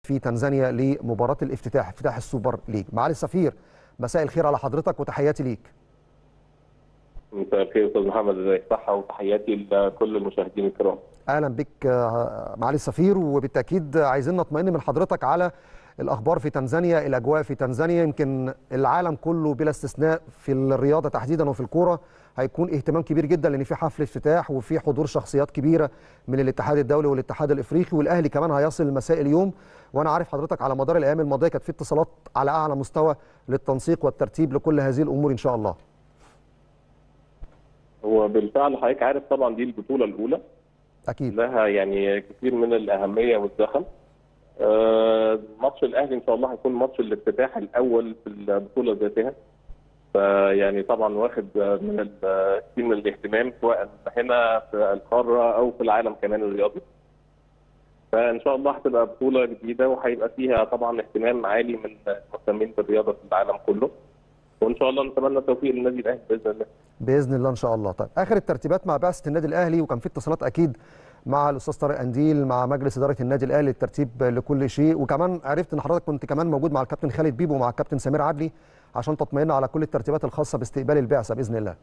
في تنزانيا لمباراه الافتتاح افتتاح السوبر ليج معالي السفير مساء الخير على حضرتك وتحياتي ليك مساء الخير استاذ محمد ازيك صحه وتحياتي لكل المشاهدين الكرام اهلا بك معالي السفير وبالتاكيد عايزين نطمئن من حضرتك على الاخبار في تنزانيا الاجواء في تنزانيا يمكن العالم كله بلا استثناء في الرياضه تحديدا وفي الكوره هيكون اهتمام كبير جدا لان في حفل افتتاح وفي حضور شخصيات كبيره من الاتحاد الدولي والاتحاد الافريقي والاهلي كمان هيصل مساء اليوم وانا عارف حضرتك على مدار الايام الماضيه كانت في اتصالات على اعلى مستوى للتنسيق والترتيب لكل هذه الامور ان شاء الله هو بالفعل حضرتك عارف طبعا دي البطوله الاولى اكيد لها يعني كثير من الاهميه والزخم آه، ماتش الاهلي ان شاء الله هيكون ماتش الافتتاح الاول في البطوله ذاتها فيعني طبعا واخد من ال- كثير من الاهتمام سواء هنا في القاره او في العالم كمان الرياضي فان شاء الله هتبقى بطوله جديده وهيبقى فيها طبعا اهتمام عالي من المهتمين بالرياضه في العالم كله وان شاء الله نتمنى التوفيق للنادي الاهلي باذن الله باذن الله ان شاء الله طيب اخر الترتيبات مع بعثه النادي الاهلي وكان في اتصالات اكيد مع الاستاذ طارق انديل مع مجلس اداره النادي الاهلي الترتيب لكل شيء وكمان عرفت ان حضرتك كنت كمان موجود مع الكابتن خالد بيبو ومع الكابتن سمير عدلي عشان تطمئن على كل الترتيبات الخاصه باستقبال البعثه باذن الله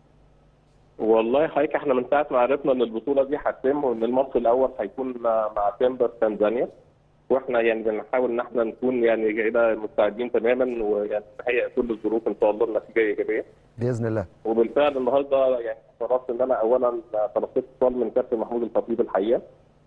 والله حضرتك احنا من ساعه ما عرفنا ان البطوله دي هتتم وان الماتش الاول هيكون مع تمبر تنزانيا واحنا يعني بنحاول ان احنا نكون يعني كده مستعدين تماما ويعني نهيئ كل الظروف ان شاء الله النتيجه ايجابيه باذن الله وبالفعل النهارده يعني قررت ان انا اولا تلقيت اتصال من كابتن محمود الخطيب الحقيقه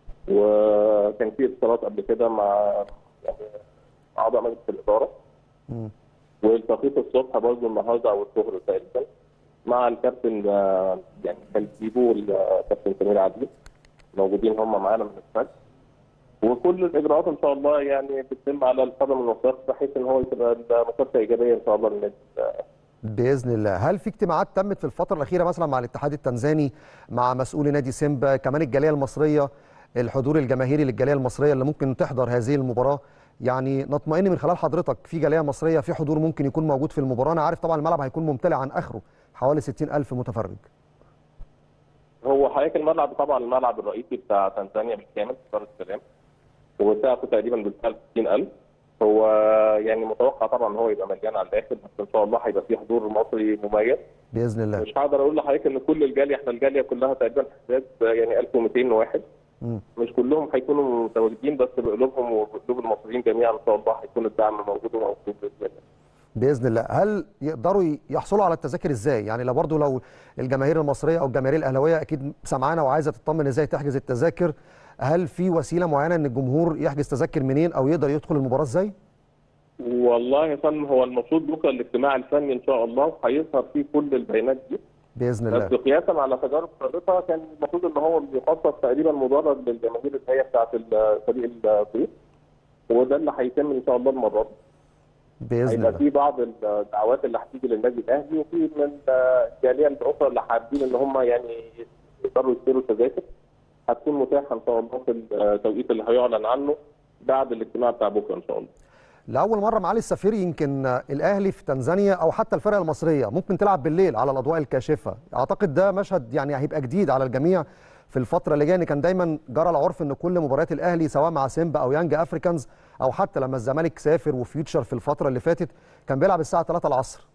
وكان في اتصالات قبل كده مع يعني اعضاء مجلس الاداره مم. والتقيت الصبح برضه النهارده او الظهر تقريبا مع الكابتن آه، يعني خالد بيبو والكابتن سمير عدلي موجودين هم معانا من الفجر وكل الاجراءات ان شاء الله يعني بتتم على القدم والوساق بحيث ان هو تبقى المسافه ايجابيه ان شاء الله للنادي باذن الله هل في اجتماعات تمت في الفتره الاخيره مثلا مع الاتحاد التنزاني مع مسؤولي نادي سيمبا كمان الجاليه المصريه الحضور الجماهيري للجاليه المصريه اللي ممكن تحضر هذه المباراه يعني نطمئن من خلال حضرتك في جاليه مصريه في حضور ممكن يكون موجود في المباراه انا عارف طبعا الملعب هيكون ممتلئ عن اخره حوالي 60000 متفرج هو حضرتك الملعب طبعا الملعب الرئيسي بتاع تنزانيا بالكامل في دار السلام وسعته تقريبا بالفعل 60000 هو يعني متوقع طبعا ان هو يبقى مليان على الاخر بس ان شاء الله هيبقى فيه حضور مصري مميز باذن الله مش هقدر اقول لحضرتك ان كل الجاليه احنا الجاليه كلها تقريبا حساب يعني 1200 واحد مم. مش كلهم هيكونوا متواجدين بس بقلوبهم وبقلوب المصريين جميعا ان شاء الله هيكون الدعم موجود وموجود باذن الله باذن الله هل يقدروا يحصلوا على التذاكر ازاي يعني لو برضه لو الجماهير المصريه او الجماهير الاهلاويه اكيد سمعانه وعايزه تطمن ازاي تحجز التذاكر هل في وسيله معينه ان الجمهور يحجز تذاكر منين او يقدر يدخل المباراه ازاي والله يا فندم هو المفروض بكره الاجتماع الفني ان شاء الله هيظهر فيه كل البيانات دي باذن بس الله قياسا على تجارب سابقه كان المفروض ان هو بيخصص تقريبا مدرج للجماهير اللي هي بتاعت فريق الضيف وده اللي هيتم ان شاء الله المره دي باذن هيبقى الله في بعض الدعوات اللي هتيجي للنادي الاهلي وفي من الجاليه الاخرى اللي حابين ان هم يعني يقدروا يشتروا تذاكر هتكون متاحه ان شاء الله في التوقيت اللي هيعلن عنه بعد الاجتماع بتاع بكره ان شاء الله. لاول مره معالي السفير يمكن الاهلي في تنزانيا او حتى الفرق المصريه ممكن تلعب بالليل على الاضواء الكاشفه اعتقد ده مشهد يعني هيبقى جديد على الجميع في الفتره اللي جايه إن كان دايما جرى العرف ان كل مباريات الاهلي سواء مع سيمبا او يانج افريكانز او حتى لما الزمالك سافر وفيوتشر في الفتره اللي فاتت كان بيلعب الساعه 3 العصر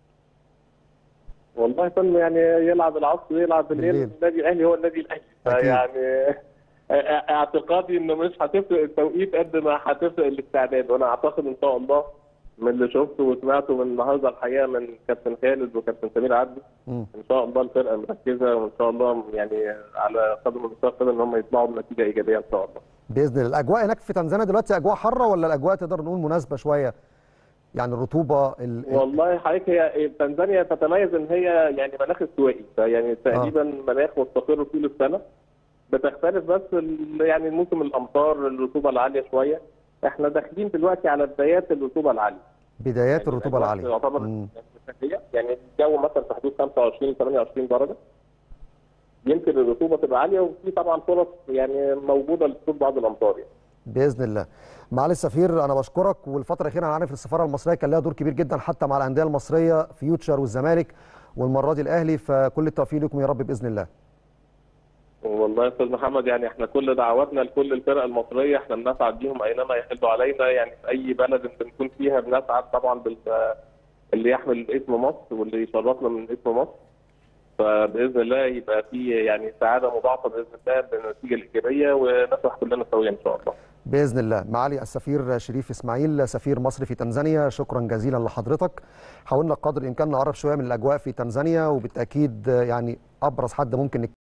والله يا فندم يعني يلعب العصر يلعب بالليل بالليل. النادي الاهلي هو النادي الاهلي أكيد. فيعني اعتقادي انه مش هتفرق التوقيت قد ما هتفرق الاستعداد وانا اعتقد ان شاء الله من اللي شفته وسمعته من النهارده الحقيقه من كابتن خالد وكابتن سمير عبدي مم. ان شاء الله الفرقه مركزه وان شاء الله يعني على قدم المستوى كده ان هم يطلعوا بنتيجه ايجابيه ان شاء الله. باذن الله الاجواء هناك في تنزانيا دلوقتي اجواء حاره ولا الاجواء تقدر نقول مناسبه شويه يعني الرطوبه ال... ال- والله حضرتك هي تنزانيا تتميز ان هي يعني مناخ استوائي يعني تقريبا مناخ مستقر طول السنه بتختلف بس ال- يعني موسم الامطار الرطوبه العاليه شويه احنا داخلين دلوقتي على بدايات الرطوبه العاليه بدايات يعني الرطوبه الأجواء العاليه يعتبر مم. شتوية. يعني الجو مثلا في حدود 25 28 درجه يمكن الرطوبه تبقى عاليه وفي طبعا فرص يعني موجوده لحصول بعض الامطار يعني. باذن الله معالي السفير انا بشكرك والفتره الاخيره انا عارف السفاره المصريه كان لها دور كبير جدا حتى مع الانديه المصريه فيوتشر والزمالك والمره دي الاهلي فكل التوفيق لكم يا رب باذن الله والله يا استاذ محمد يعني احنا كل دعواتنا لكل الفرق المصريه احنا بنسعد بيهم اينما يحلوا علينا يعني في اي بلد بنكون فيها بنسعد طبعا بال اللي يحمل اسم مصر واللي يشرفنا من اسم مصر فباذن الله يبقى في يعني سعاده مضاعفه باذن الله بالنتيجه الايجابيه ونفرح كلنا سويا ان شاء الله. باذن الله معالي السفير شريف اسماعيل سفير مصر في تنزانيا شكرا جزيلا لحضرتك حاولنا قدر الامكان نقرب شويه من الاجواء في تنزانيا وبالتاكيد يعني ابرز حد ممكن